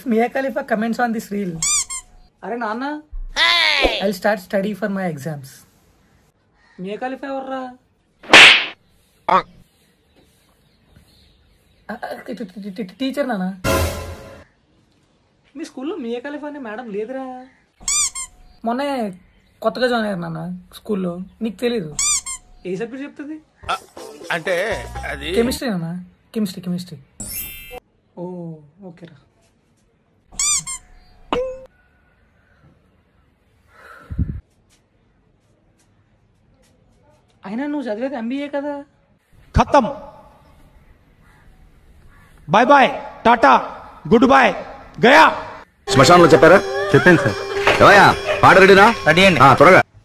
Miyan Khalifa comments on this reel అరే నాన్న I start study for my exams Mia Khalifa ఎవర్రా teacher నానా మీ స్కూల్లో మియా ఖలీఫా అనే మేడం లేదురా మొన్నే కొత్తగా జాయిన్ అయ్యారు నాన్న స్కూల్లో నీకు తెలీదు ఏ సబ్జెక్ట్ చెప్తుంది అంటే అది కెమిస్ట్రీ నాన్న కెమిస్ట్రీ కెమిస్ట్రీ ఓ ఓకేరా అయినా నువ్వు చదివేది ఎంబీఏ కదా खत्म बाय बाय टाटा गुड बाय गया శ్మశానంలో చెప్పారా చెప్పాను సార్ ఏమయ్యా పాట రెడీనా రెడీ అండి ఆ, త్వరగా